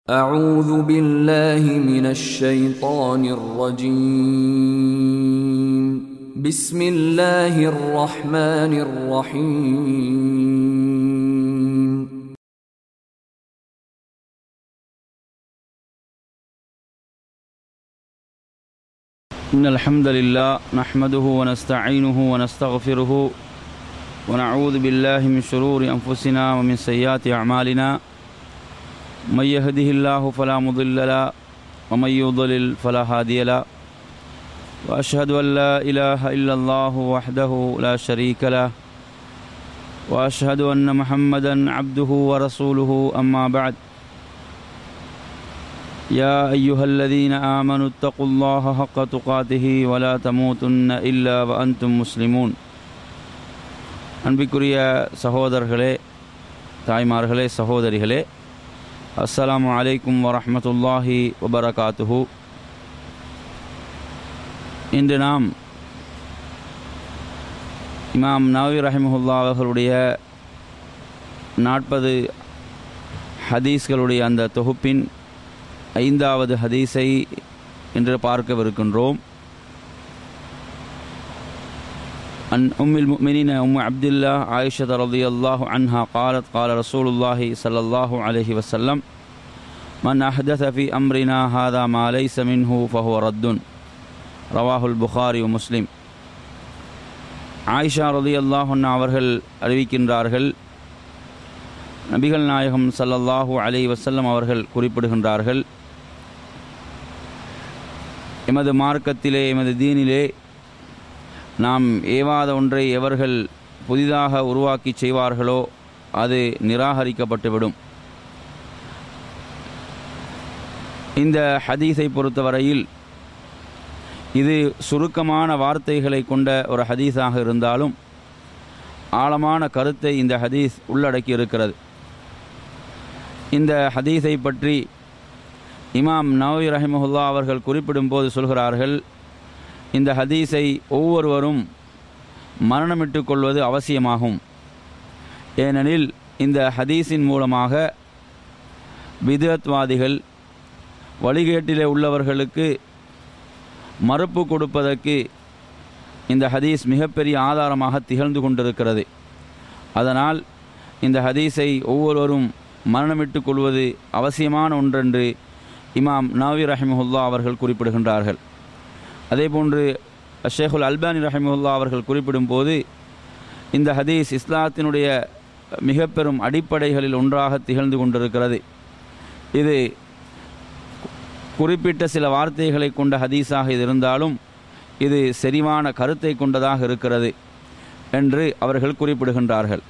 أعوذ بالله من الشيطان الرجيم بسم الله الرحمن الرحيم إن الحمد لله نحمده ونستعينه ونستغفره ونعوذ بالله من شرور أنفسنا ومن سيئات أعمالنا من يهده الله فلا مضل له ومن يضلل فلا هادي له وأشهد أن لا إله إلا الله وحده لا شريك له وأشهد أن محمدا عبده ورسوله أما بعد يا أيها الذين آمنوا اتقوا الله حق تقاته ولا تموتن إلا وأنتم مسلمون அன்பிற்குரிய சகோதரர்களே தாய்மார்களே சகோதரிகளே அஸ்ஸலாமு அலைக்கும் வரஹ்மத்துல்லாஹி வபரகாத்துஹு இன்று நாம் இமாம் நவி ரஹிமஹுல்லா அவர்களுடைய நாற்பது ஹதீஸ்களுடைய அந்த தொகுப்பின் ஐந்தாவது ஹதீஸை இன்று பார்க்கவிருக்கின்றோம் عن أم المؤمنين أم عبد الله عائشة رضي الله عنها قالت قال رسول الله صلى الله عليه وسلم من أحدث في أمرنا هذا ما ليس منه فهو رد رواه البخاري ومسلم ஆயிஷா ரதி அல்லாஹன்னா அவர்கள் அறிவிக்கின்றார்கள் நபிகள் நாயகம் சல்லல்லாஹு அலை வசல்லம் அவர்கள் குறிப்பிடுகின்றார்கள் எமது மார்க்கத்திலே எமது தீனிலே நாம் ஏவாத ஒன்றை எவர்கள் புதிதாக உருவாக்கி செய்வார்களோ அது நிராகரிக்கப்பட்டுவிடும் இந்த ஹதீஸை பொறுத்தவரையில் இது சுருக்கமான வார்த்தைகளை கொண்ட ஒரு ஹதீஸாக இருந்தாலும் ஆழமான கருத்தை இந்த ஹதீஸ் உள்ளடக்கி இருக்கிறது இந்த ஹதீஸை பற்றி இமாம் நவி ரஹிமஹுல்லா அவர்கள் குறிப்பிடும்போது சொல்கிறார்கள் இந்த ஹதீஸை ஒவ்வொருவரும் மரணமிட்டு கொள்வது அவசியமாகும் ஏனெனில் இந்த ஹதீஸின் மூலமாக விதத்வாதிகள் வழிகேட்டிலே உள்ளவர்களுக்கு மறுப்பு கொடுப்பதற்கு இந்த ஹதீஸ் மிகப்பெரிய ஆதாரமாக திகழ்ந்து கொண்டிருக்கிறது அதனால் இந்த ஹதீஸை ஒவ்வொருவரும் மரணமிட்டு கொள்வது அவசியமான ஒன்றென்று இமாம் நவி ரஹிமஹுல்லா அவர்கள் குறிப்பிடுகின்றார்கள் அதேபோன்று ஷேகுல் அல்பானி ரஹிமுல்லா அவர்கள் குறிப்பிடும்போது இந்த ஹதீஸ் இஸ்லாத்தினுடைய மிக பெரும் அடிப்படைகளில் ஒன்றாக திகழ்ந்து கொண்டிருக்கிறது இது குறிப்பிட்ட சில வார்த்தைகளை கொண்ட ஹதீஸாக இது இருந்தாலும் இது செறிவான கருத்தை கொண்டதாக இருக்கிறது என்று அவர்கள் குறிப்பிடுகின்றார்கள்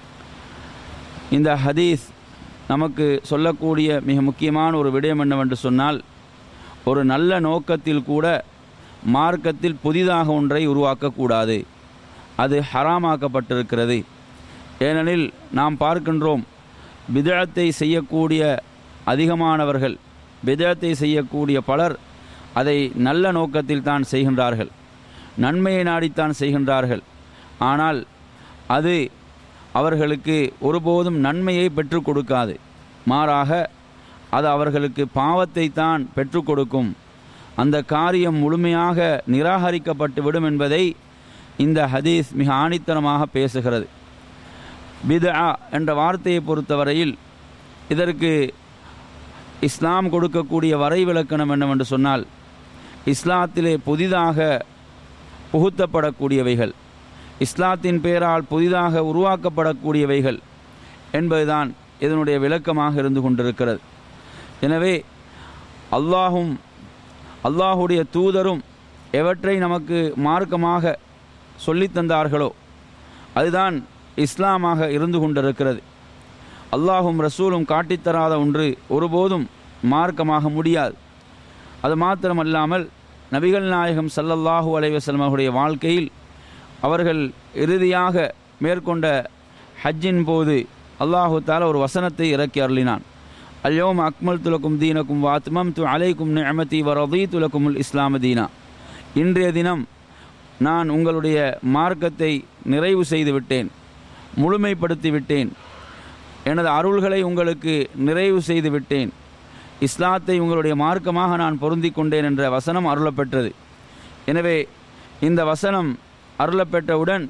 இந்த ஹதீஸ் நமக்கு சொல்லக்கூடிய மிக முக்கியமான ஒரு விடயம் என்னவென்று சொன்னால் ஒரு நல்ல நோக்கத்தில் கூட மார்க்கத்தில் புதிதாக ஒன்றை உருவாக்கக்கூடாது அது ஹராமாக்கப்பட்டிருக்கிறது ஏனெனில் நாம் பார்க்கின்றோம் விதழத்தை செய்யக்கூடிய அதிகமானவர்கள் விதழத்தை செய்யக்கூடிய பலர் அதை நல்ல நோக்கத்தில் தான் செய்கின்றார்கள் நன்மையை நாடித்தான் செய்கின்றார்கள் ஆனால் அது அவர்களுக்கு ஒருபோதும் நன்மையை பெற்றுக் கொடுக்காது மாறாக அது அவர்களுக்கு பாவத்தை தான் பெற்றுக் கொடுக்கும் அந்த காரியம் முழுமையாக நிராகரிக்கப்பட்டு விடும் என்பதை இந்த ஹதீஸ் மிக ஆணித்தனமாக பேசுகிறது பிதா என்ற வார்த்தையை பொறுத்தவரையில் இதற்கு இஸ்லாம் கொடுக்கக்கூடிய வரைவிலக்கணம் என்னவென்று சொன்னால் இஸ்லாத்திலே புதிதாக புகுத்தப்படக்கூடியவைகள் இஸ்லாத்தின் பெயரால் புதிதாக உருவாக்கப்படக்கூடியவைகள் என்பதுதான் இதனுடைய விளக்கமாக இருந்து கொண்டிருக்கிறது எனவே அல்லாஹும் அல்லாஹுடைய தூதரும் எவற்றை நமக்கு மார்க்கமாக சொல்லித்தந்தார்களோ அதுதான் இஸ்லாமாக இருந்து கொண்டிருக்கிறது அல்லாஹும் ரசூலும் காட்டித்தராத ஒன்று ஒருபோதும் மார்க்கமாக முடியாது அது மாத்திரமல்லாமல் நபிகள் நாயகம் சல்லல்லாஹு அலைவசல்லம் அவருடைய வாழ்க்கையில் அவர்கள் இறுதியாக மேற்கொண்ட ஹஜ்ஜின் போது அல்லாஹு தால ஒரு வசனத்தை இறக்கி அருளினான் அல்யோம் அக்மல் துலக்கும் தீனக்கும் வாத்மம் து அலைக்கும் நியமதி வரதி துலக்குமுல் இஸ்லாம தீனா இன்றைய தினம் நான் உங்களுடைய மார்க்கத்தை நிறைவு செய்து விட்டேன் முழுமைப்படுத்தி விட்டேன் எனது அருள்களை உங்களுக்கு நிறைவு செய்து விட்டேன் இஸ்லாத்தை உங்களுடைய மார்க்கமாக நான் பொருந்தி கொண்டேன் என்ற வசனம் அருளப்பெற்றது எனவே இந்த வசனம் அருளப்பெற்றவுடன்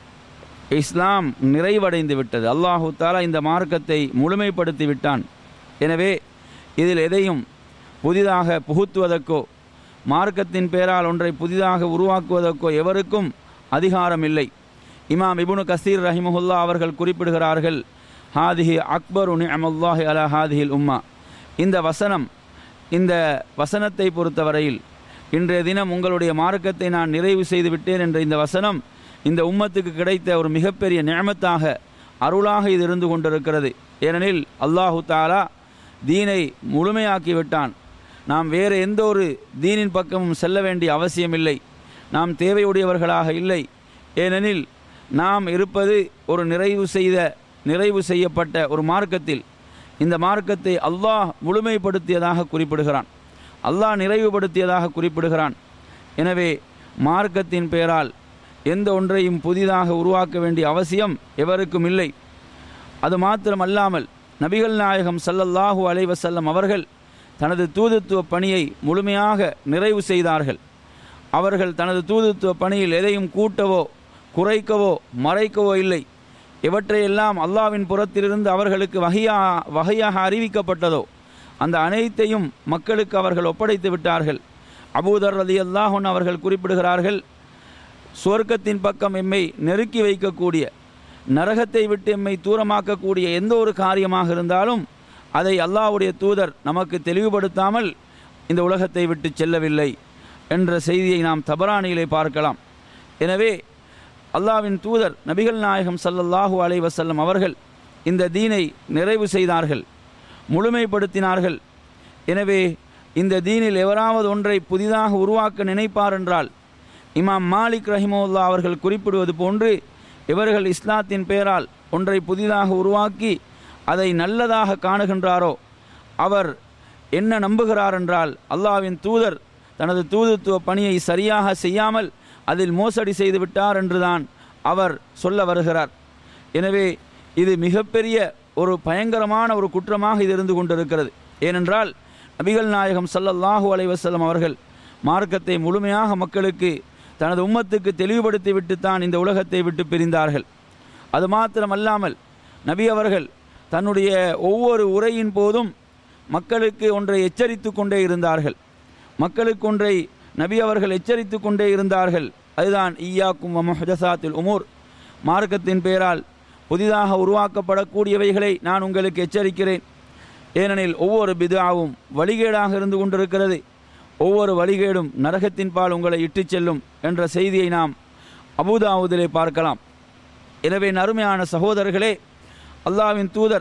இஸ்லாம் நிறைவடைந்து விட்டது அல்லாஹு தாலா இந்த மார்க்கத்தை முழுமைப்படுத்தி விட்டான் எனவே இதில் எதையும் புதிதாக புகுத்துவதற்கோ மார்க்கத்தின் பேரால் ஒன்றை புதிதாக உருவாக்குவதற்கோ எவருக்கும் அதிகாரம் இல்லை இமாம் இபுனு கசீர் ரஹிமஹுல்லா அவர்கள் குறிப்பிடுகிறார்கள் ஹாதிஹி அக்பரு நிஅமல்லாஹி அலா ஹாதிஹில் உம்மா இந்த வசனம் இந்த வசனத்தை பொறுத்தவரையில் இன்றைய தினம் உங்களுடைய மார்க்கத்தை நான் நிறைவு செய்து விட்டேன் என்ற இந்த வசனம் இந்த உம்மத்துக்கு கிடைத்த ஒரு மிகப்பெரிய நியமத்தாக அருளாக இது இருந்து கொண்டிருக்கிறது ஏனெனில் அல்லாஹு தாலா தீனை முழுமையாக்கி விட்டான் நாம் வேறு எந்த ஒரு தீனின் பக்கமும் செல்ல வேண்டிய அவசியமில்லை நாம் தேவையுடையவர்களாக இல்லை ஏனெனில் நாம் இருப்பது ஒரு நிறைவு செய்த நிறைவு செய்யப்பட்ட ஒரு மார்க்கத்தில் இந்த மார்க்கத்தை அல்லாஹ் முழுமைப்படுத்தியதாக குறிப்பிடுகிறான் அல்லாஹ் நிறைவுபடுத்தியதாக குறிப்பிடுகிறான் எனவே மார்க்கத்தின் பெயரால் எந்த ஒன்றையும் புதிதாக உருவாக்க வேண்டிய அவசியம் எவருக்கும் இல்லை அது மாத்திரமல்லாமல் நபிகள் நாயகம் சல்லல்லாஹு அலைவசல்லம் அவர்கள் தனது தூதுத்துவ பணியை முழுமையாக நிறைவு செய்தார்கள் அவர்கள் தனது தூதுத்துவ பணியில் எதையும் கூட்டவோ குறைக்கவோ மறைக்கவோ இல்லை இவற்றையெல்லாம் அல்லாவின் புறத்திலிருந்து அவர்களுக்கு வகையா வகையாக அறிவிக்கப்பட்டதோ அந்த அனைத்தையும் மக்களுக்கு அவர்கள் ஒப்படைத்து விட்டார்கள் அபூதர் ரதி அல்லாஹன் அவர்கள் குறிப்பிடுகிறார்கள் சுவர்க்கத்தின் பக்கம் எம்மை நெருக்கி வைக்கக்கூடிய நரகத்தை விட்டு எம்மை தூரமாக்கக்கூடிய எந்த ஒரு காரியமாக இருந்தாலும் அதை அல்லாஹ்வுடைய தூதர் நமக்கு தெளிவுபடுத்தாமல் இந்த உலகத்தை விட்டு செல்லவில்லை என்ற செய்தியை நாம் தபரானியிலே பார்க்கலாம் எனவே அல்லாவின் தூதர் நபிகள் நாயகம் சல்லல்லாஹூ அலை வசல்லம் அவர்கள் இந்த தீனை நிறைவு செய்தார்கள் முழுமைப்படுத்தினார்கள் எனவே இந்த தீனில் எவராவது ஒன்றை புதிதாக உருவாக்க நினைப்பார் என்றால் இமாம் மாலிக் ரஹிமுல்லா அவர்கள் குறிப்பிடுவது போன்று இவர்கள் இஸ்லாத்தின் பெயரால் ஒன்றை புதிதாக உருவாக்கி அதை நல்லதாக காணுகின்றாரோ அவர் என்ன நம்புகிறார் என்றால் அல்லாவின் தூதர் தனது தூதுத்துவ பணியை சரியாக செய்யாமல் அதில் மோசடி செய்து விட்டார் என்றுதான் அவர் சொல்ல வருகிறார் எனவே இது மிகப்பெரிய ஒரு பயங்கரமான ஒரு குற்றமாக இது இருந்து கொண்டிருக்கிறது ஏனென்றால் நபிகள் நாயகம் சல்லல்லாஹூ அலைவசல்லம் அவர்கள் மார்க்கத்தை முழுமையாக மக்களுக்கு தனது உம்மத்துக்கு தெளிவுபடுத்தி விட்டுத்தான் இந்த உலகத்தை விட்டு பிரிந்தார்கள் அது மாத்திரமல்லாமல் நபி அவர்கள் தன்னுடைய ஒவ்வொரு உரையின் போதும் மக்களுக்கு ஒன்றை எச்சரித்து கொண்டே இருந்தார்கள் மக்களுக்கு ஒன்றை நபி அவர்கள் எச்சரித்து கொண்டே இருந்தார்கள் அதுதான் ஈயாக்கும் மொஹதசாத்தில் உமூர் மார்க்கத்தின் பெயரால் புதிதாக உருவாக்கப்படக்கூடியவைகளை நான் உங்களுக்கு எச்சரிக்கிறேன் ஏனெனில் ஒவ்வொரு பிதாவும் வழிகேடாக இருந்து கொண்டிருக்கிறது ஒவ்வொரு வழிகேடும் நரகத்தின் பால் உங்களை இட்டுச் செல்லும் என்ற செய்தியை நாம் அபுதாவுதிலே பார்க்கலாம் எனவே நறுமையான சகோதரர்களே அல்லாவின் தூதர்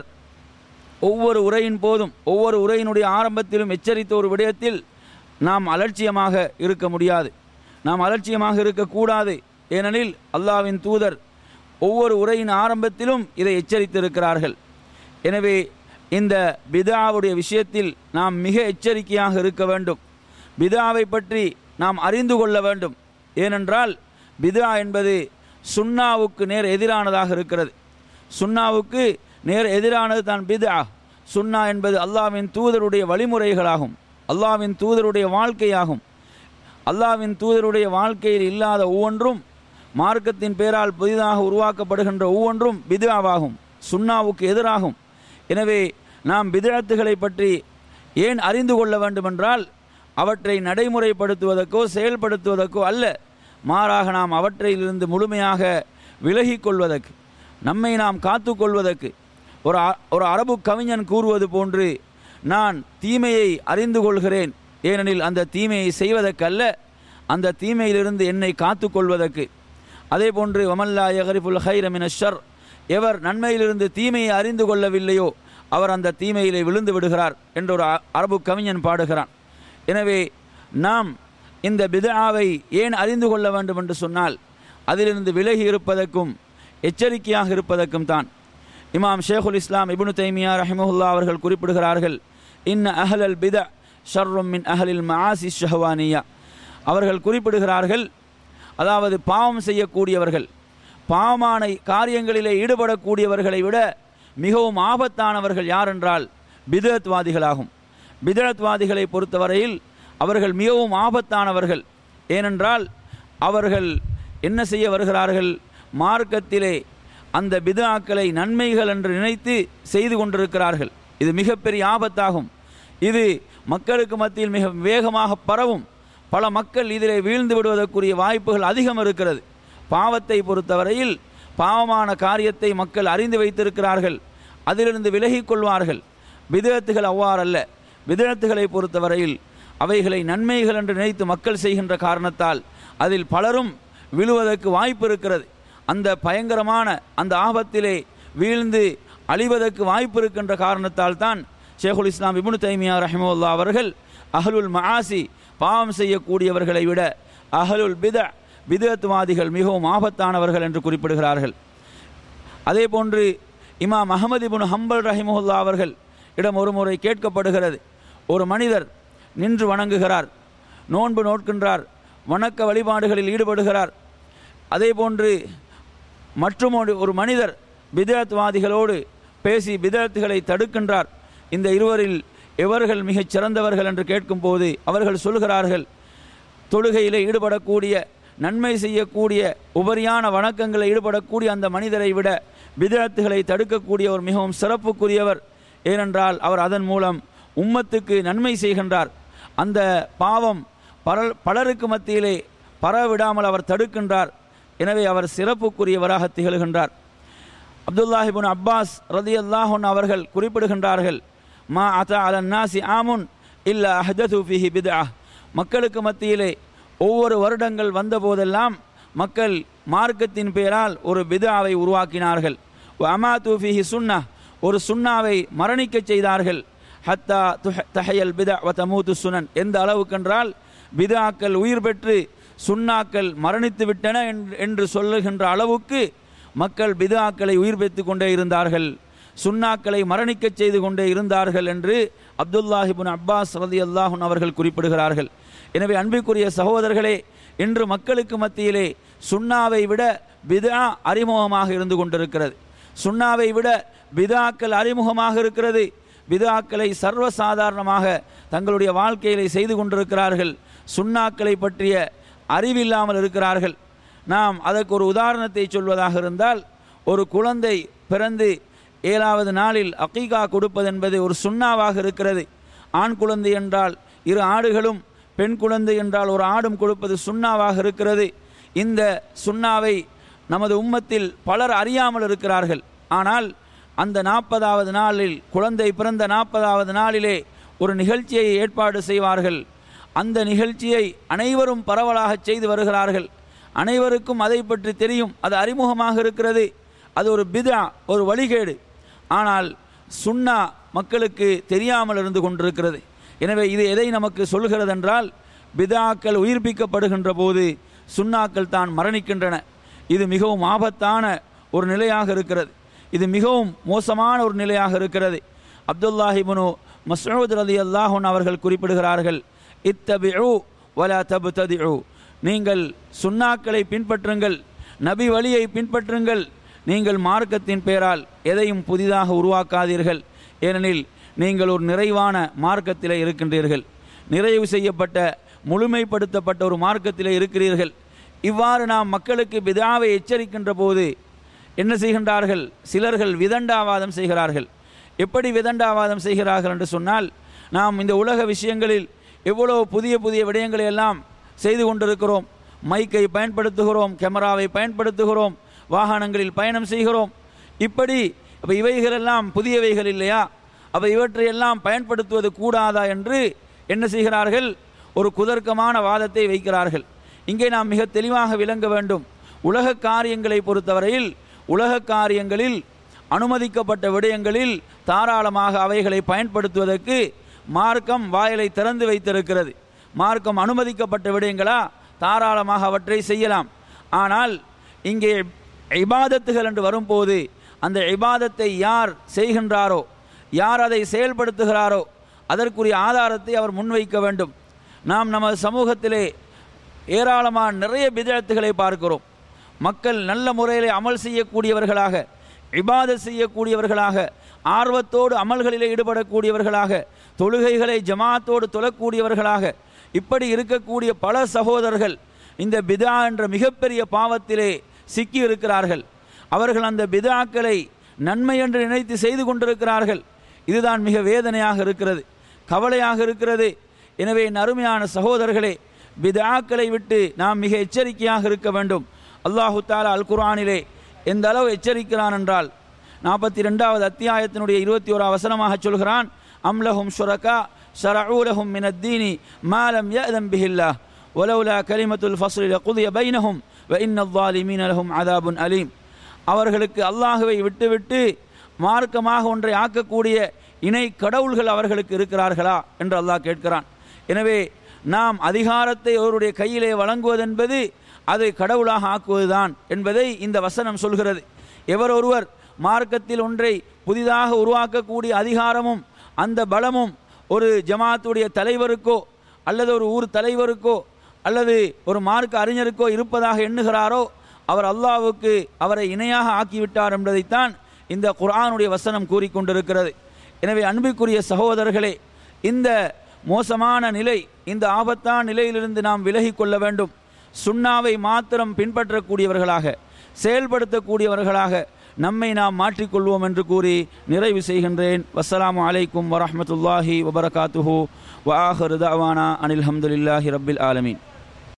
ஒவ்வொரு உரையின் போதும் ஒவ்வொரு உரையினுடைய ஆரம்பத்திலும் எச்சரித்த ஒரு விடயத்தில் நாம் அலட்சியமாக இருக்க முடியாது நாம் அலட்சியமாக இருக்கக்கூடாது ஏனெனில் அல்லாவின் தூதர் ஒவ்வொரு உரையின் ஆரம்பத்திலும் இதை எச்சரித்திருக்கிறார்கள் எனவே இந்த பிதாவுடைய விஷயத்தில் நாம் மிக எச்சரிக்கையாக இருக்க வேண்டும் பிதாவை பற்றி நாம் அறிந்து கொள்ள வேண்டும் ஏனென்றால் பிதா என்பது சுன்னாவுக்கு நேர் எதிரானதாக இருக்கிறது சுன்னாவுக்கு நேர் எதிரானது தான் பிதா சுன்னா என்பது அல்லாவின் தூதருடைய வழிமுறைகளாகும் அல்லாவின் தூதருடைய வாழ்க்கையாகும் அல்லாவின் தூதருடைய வாழ்க்கையில் இல்லாத ஒவ்வொன்றும் மார்க்கத்தின் பேரால் புதிதாக உருவாக்கப்படுகின்ற ஒவ்வொன்றும் பிதாவாகும் சுன்னாவுக்கு எதிராகும் எனவே நாம் பிதழத்துகளை பற்றி ஏன் அறிந்து கொள்ள வேண்டுமென்றால் அவற்றை நடைமுறைப்படுத்துவதற்கோ செயல்படுத்துவதற்கோ அல்ல மாறாக நாம் அவற்றையிலிருந்து முழுமையாக விலகிக் கொள்வதற்கு நம்மை நாம் காத்து கொள்வதற்கு ஒரு ஒரு அரபு கவிஞன் கூறுவது போன்று நான் தீமையை அறிந்து கொள்கிறேன் ஏனெனில் அந்த தீமையை செய்வதற்கல்ல அந்த தீமையிலிருந்து என்னை காத்து கொள்வதற்கு அதே போன்று வமல்லா யகரிஃபுல் ஹைரமின ஷர் எவர் நன்மையிலிருந்து தீமையை அறிந்து கொள்ளவில்லையோ அவர் அந்த தீமையிலே விழுந்து விடுகிறார் என்று ஒரு அரபு கவிஞன் பாடுகிறான் எனவே நாம் இந்த பிதாவை ஏன் அறிந்து கொள்ள வேண்டும் என்று சொன்னால் அதிலிருந்து விலகி இருப்பதற்கும் எச்சரிக்கையாக இருப்பதற்கும் தான் இமாம் ஷேகுல் இஸ்லாம் இபுனு தைமியா ரஹிமஹுல்லா அவர்கள் குறிப்பிடுகிறார்கள் இன்ன அஹலல் பித ஷர்ரும் மின் அஹலில் மஆசி ஷஹவானியா அவர்கள் குறிப்பிடுகிறார்கள் அதாவது பாவம் செய்யக்கூடியவர்கள் பாவமான காரியங்களிலே ஈடுபடக்கூடியவர்களை விட மிகவும் ஆபத்தானவர்கள் யார் என்றால் பிதத்வாதிகளாகும் பிதழத்வாதிகளை பொறுத்தவரையில் அவர்கள் மிகவும் ஆபத்தானவர்கள் ஏனென்றால் அவர்கள் என்ன செய்ய வருகிறார்கள் மார்க்கத்திலே அந்த பிதாக்களை நன்மைகள் என்று நினைத்து செய்து கொண்டிருக்கிறார்கள் இது மிகப்பெரிய ஆபத்தாகும் இது மக்களுக்கு மத்தியில் மிக வேகமாக பரவும் பல மக்கள் இதிலே வீழ்ந்து விடுவதற்குரிய வாய்ப்புகள் அதிகம் இருக்கிறது பாவத்தை பொறுத்தவரையில் பாவமான காரியத்தை மக்கள் அறிந்து வைத்திருக்கிறார்கள் அதிலிருந்து விலகிக் கொள்வார்கள் விதத்துகள் அவ்வாறல்ல விதத்துகளை பொறுத்தவரையில் அவைகளை நன்மைகள் என்று நினைத்து மக்கள் செய்கின்ற காரணத்தால் அதில் பலரும் விழுவதற்கு வாய்ப்பு இருக்கிறது அந்த பயங்கரமான அந்த ஆபத்திலே வீழ்ந்து அழிவதற்கு வாய்ப்பு இருக்கின்ற காரணத்தால் தான் ஷேகுல் இஸ்லாம் இப்னு தைமியா ரஹிமுல்லா அவர்கள் அஹலுல் மஆசி பாவம் செய்யக்கூடியவர்களை விட அஹலுல் பித பிதத்வாதிகள் மிகவும் ஆபத்தானவர்கள் என்று குறிப்பிடுகிறார்கள் அதே போன்று இமாம் அகமது இப்னு ஹம்பல் ரஹிமுல்லா அவர்கள் இடம் ஒரு முறை கேட்கப்படுகிறது ஒரு மனிதர் நின்று வணங்குகிறார் நோன்பு நோட்கின்றார் வணக்க வழிபாடுகளில் ஈடுபடுகிறார் அதே போன்று மற்றும் ஒரு- ஒரு மனிதர் பிதத்வாதிகளோடு பேசி பிதத்துகளை தடுக்கின்றார் இந்த இருவரில் எவர்கள் மிகச் சிறந்தவர்கள் என்று கேட்கும்போது அவர்கள் சொல்கிறார்கள் தொழுகையிலே ஈடுபடக்கூடிய நன்மை செய்யக்கூடிய உபரியான வணக்கங்களில் ஈடுபடக்கூடிய அந்த மனிதரை விட பிதத்துகளை தடுக்கக்கூடியவர் மிகவும் சிறப்புக்குரியவர் ஏனென்றால் அவர் அதன் மூலம் உம்மத்துக்கு நன்மை செய்கின்றார் அந்த பாவம் பரல் பலருக்கு மத்தியிலே பரவிடாமல் அவர் தடுக்கின்றார் எனவே அவர் சிறப்புக்குரியவராக திகழ்கின்றார் அப்துல்லாஹிபின் அப்பாஸ் ரதி அல்லாஹன் அவர்கள் குறிப்பிடுகின்றார்கள் மா அத்தா அலன் நாசி ஆமுன் இல்ல அஹதது ஃபிஹி பித்ஆ மக்களுக்கு மத்தியிலே ஒவ்வொரு வருடங்கள் வந்தபோதெல்லாம் மக்கள் மார்க்கத்தின் பெயரால் ஒரு பிதாவை உருவாக்கினார்கள் அமாத்து ஃபிஹி சுன்னா ஒரு சுன்னாவை மரணிக்கச் செய்தார்கள் ஹத்தா துஹ- தஹயல் பிதா வ தமூத்து சுனன் எந்த அளவுக்கென்றால் பிதாக்கள் உயிர் பெற்று சுன்னாக்கள் மரணித்து விட்டன என்று- என்று சொல்லுகின்ற அளவுக்கு மக்கள் பிதாக்களை உயிர் பெற்றுக் கொண்டே இருந்தார்கள் சுன்னாக்களை மரணிக்கச் செய்து கொண்டே இருந்தார்கள் என்று அப்துல்லாஹிபின் அப்பாஸ் ரதி அல்லாஹுன் அவர்கள் குறிப்பிடுகிறார்கள் எனவே அன்பிற்குரிய சகோதரர்களே இன்று மக்களுக்கு மத்தியிலே சுன்னாவை விட பிதா அறிமுகமாக இருந்து கொண்டிருக்கிறது சுன்னாவை விட பிதாக்கள் அறிமுகமாக இருக்கிறது பிதாக்களை சர்வசாதாரணமாக தங்களுடைய வாழ்க்கையிலே செய்து கொண்டிருக்கிறார்கள் சுன்னாக்களை பற்றிய அறிவில்லாமல் இருக்கிறார்கள் நாம் அதற்கு ஒரு உதாரணத்தை சொல்வதாக இருந்தால் ஒரு குழந்தை பிறந்து ஏழாவது நாளில் அகீகா கொடுப்பது என்பது ஒரு சுண்ணாவாக இருக்கிறது ஆண் குழந்தை என்றால் இரு ஆடுகளும் பெண் குழந்தை என்றால் ஒரு ஆடும் கொடுப்பது சுண்ணாவாக இருக்கிறது இந்த சுண்ணாவை நமது உம்மத்தில் பலர் அறியாமல் இருக்கிறார்கள் ஆனால் அந்த நாற்பதாவது நாளில் குழந்தை பிறந்த நாற்பதாவது நாளிலே ஒரு நிகழ்ச்சியை ஏற்பாடு செய்வார்கள் அந்த நிகழ்ச்சியை அனைவரும் பரவலாக செய்து வருகிறார்கள் அனைவருக்கும் அதை பற்றி தெரியும் அது அறிமுகமாக இருக்கிறது அது ஒரு பிதா ஒரு வழிகேடு ஆனால் சுன்னா மக்களுக்கு தெரியாமல் இருந்து கொண்டிருக்கிறது எனவே இது எதை நமக்கு சொல்கிறது என்றால் பிதாக்கள் உயிர்ப்பிக்கப்படுகின்ற போது சுன்னாக்கள் தான் மரணிக்கின்றன இது மிகவும் ஆபத்தான ஒரு நிலையாக இருக்கிறது இது மிகவும் மோசமான ஒரு நிலையாக இருக்கிறது அப்துல்லாஹிபுனு மஸ்ஊத் ரலி அல்லாஹன் அவர்கள் குறிப்பிடுகிறார்கள் இத்தபிஉ வலா தபுததிஉ நீங்கள் சுன்னாக்களை பின்பற்றுங்கள் நபி வழியை பின்பற்றுங்கள் நீங்கள் மார்க்கத்தின் பெயரால் எதையும் புதிதாக உருவாக்காதீர்கள் ஏனெனில் நீங்கள் ஒரு நிறைவான மார்க்கத்திலே இருக்கின்றீர்கள் நிறைவு செய்யப்பட்ட முழுமைப்படுத்தப்பட்ட ஒரு மார்க்கத்திலே இருக்கிறீர்கள் இவ்வாறு நாம் மக்களுக்கு பிதாவை எச்சரிக்கின்ற போது என்ன செய்கின்றார்கள் சிலர்கள் விதண்டாவாதம் செய்கிறார்கள் எப்படி விதண்டாவாதம் செய்கிறார்கள் என்று சொன்னால் நாம் இந்த உலக விஷயங்களில் எவ்வளவு புதிய புதிய விடயங்களை எல்லாம் செய்து கொண்டிருக்கிறோம் மைக்கை பயன்படுத்துகிறோம் கேமராவை பயன்படுத்துகிறோம் வாகனங்களில் பயணம் செய்கிறோம் இப்படி அப்ப இவைகளெல்லாம் புதியவைகள் இல்லையா அப்ப இவற்றையெல்லாம் பயன்படுத்துவது கூடாதா என்று என்ன செய்கிறார்கள் ஒரு குதர்க்கமான வாதத்தை வைக்கிறார்கள் இங்கே நாம் மிக தெளிவாக விளங்க வேண்டும் உலக காரியங்களை பொறுத்தவரையில் உலக காரியங்களில் அனுமதிக்கப்பட்ட விடயங்களில் தாராளமாக அவைகளை பயன்படுத்துவதற்கு மார்க்கம் வாயலை திறந்து வைத்திருக்கிறது மார்க்கம் அனுமதிக்கப்பட்ட விடயங்களா தாராளமாக அவற்றை செய்யலாம் ஆனால் இங்கே இபாதத்துகள் என்று வரும்போது அந்த இபாதத்தை யார் செய்கின்றாரோ யார் அதை செயல்படுத்துகிறாரோ அதற்குரிய ஆதாரத்தை அவர் முன்வைக்க வேண்டும் நாம் நமது சமூகத்திலே ஏராளமான நிறைய பிதத்துகளை பார்க்கிறோம் மக்கள் நல்ல முறையில் அமல் செய்யக்கூடியவர்களாக இபாதத் செய்யக்கூடியவர்களாக ஆர்வத்தோடு அமல்களிலே ஈடுபடக்கூடியவர்களாக தொழுகைகளை ஜமாத்தோடு தொழக்கூடியவர்களாக இப்படி இருக்கக்கூடிய பல சகோதரர்கள் இந்த பிதா என்ற மிகப்பெரிய பாவத்திலே சிக்கி இருக்கிறார்கள் அவர்கள் அந்த பிதாக்களை நன்மை என்று நினைத்து செய்து கொண்டிருக்கிறார்கள் இதுதான் மிக வேதனையாக இருக்கிறது கவலையாக இருக்கிறது எனவே என் அருமையான சகோதரர்களே பிதாக்களை விட்டு நாம் மிக எச்சரிக்கையாக இருக்க வேண்டும் அல்லாஹு தாலா அல் குர்ஆனிலே எந்த அளவு எச்சரிக்கிறான் என்றால் நாற்பத்தி ரெண்டாவது அத்தியாயத்தினுடைய இருபத்தி ஓரா வசனமாக சொல்கிறான் அம்லஹும் ஷுரகா ஷரஊலஹும் மினத்தீனி மாலம் யஅதம் பிஹில்லா ولولا كلمة الفصل لقضي بينهم وإن الظالمين لهم عذاب أليم அவர்களுக்கு அல்லாஹுவை விட்டுவிட்டு மார்க்கமாக ஒன்றை ஆக்கக்கூடிய இணை கடவுள்கள் அவர்களுக்கு இருக்கிறார்களா என்று அல்லாஹ் கேட்கிறான் எனவே நாம் அதிகாரத்தை அவருடைய கையிலே வழங்குவதென்பது அதை கடவுளாக ஆக்குவதுதான் என்பதை இந்த வசனம் சொல்கிறது எவர் ஒருவர் மார்க்கத்தில் ஒன்றை புதிதாக உருவாக்கக்கூடிய அதிகாரமும் அந்த பலமும் ஒரு ஜமாத்துடைய தலைவருக்கோ அல்லது ஒரு ஊர் தலைவருக்கோ அல்லது ஒரு மார்க்க அறிஞருக்கோ இருப்பதாக எண்ணுகிறாரோ அவர் அல்லாஹ்வுக்கு அவரை இணையாக ஆக்கிவிட்டார் என்பதைத்தான் இந்த குர்ஆனுடைய வசனம் கூறிக்கொண்டிருக்கிறது எனவே அன்பிற்குரிய சகோதரர்களே இந்த மோசமான நிலை இந்த ஆபத்தான நிலையிலிருந்து நாம் விலகிக் கொள்ள வேண்டும் சுண்ணாவை மாத்திரம் பின்பற்றக்கூடியவர்களாக செயல்படுத்தக்கூடியவர்களாக நம்மை நாம் மாற்றிக்கொள்வோம் என்று கூறி நிறைவு செய்கின்றேன் வஸ்ஸலாமு அலைக்கும் வரஹ்மத்துல்லாஹி வபரகாத்துஹு வ ஆஹிரு தஅவானா அனில் ஹம்துலில்லாஹி ரப்பில் ஆலமீன்